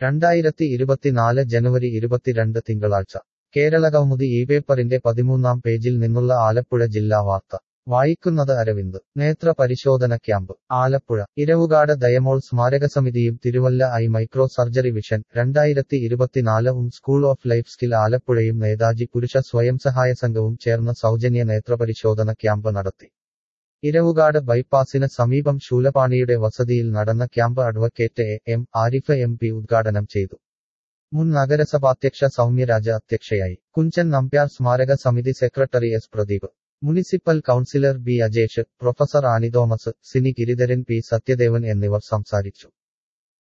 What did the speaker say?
രണ്ടായിരത്തി ഇരുപത്തിനാല് ജനുവരി ഇരുപത്തിരണ്ട് തിങ്കളാഴ്ച കേരള കൗമുദി ഈ പേപ്പറിന്റെ പതിമൂന്നാം പേജിൽ നിന്നുള്ള ആലപ്പുഴ ജില്ലാ വാർത്ത വായിക്കുന്നത് അരവിന്ദ് നേത്ര പരിശോധന ക്യാമ്പ് ആലപ്പുഴ ഇരവുകാട് ദയമോൾ സ്മാരകസമിതിയും Thiruvalla eye micro surgery vision രണ്ടായിരത്തി ഇരുപത്തിനാല് ഉം സ്കൂൾ ഓഫ് ലൈഫ് സ്കിൽ ആലപ്പുഴയും നേതാജി പുരുഷ സ്വയം സഹായ സംഘവും ചേർന്ന് സൗജന്യ നേത്രപരിശോധന ക്യാമ്പ് നടത്തി ഇരവുകാട് ബൈപ്പാസിന് സമീപം ശൂലപാണിയുടെ വസതിയിൽ നടന്ന camp advocate A M Arif M P ഉദ്ഘാടനം ചെയ്തു മുൻ നഗരസഭാധ്യക്ഷ സൗമ്യരാജ അധ്യക്ഷയായി കുഞ്ചൻ നമ്പ്യാർ സ്മാരക സമിതി secretary S Pradeep municipal councillor B Ajesh professor Annie Thomas Sini Giridharan P Sathyadevan എന്നിവർ സംസാരിച്ചു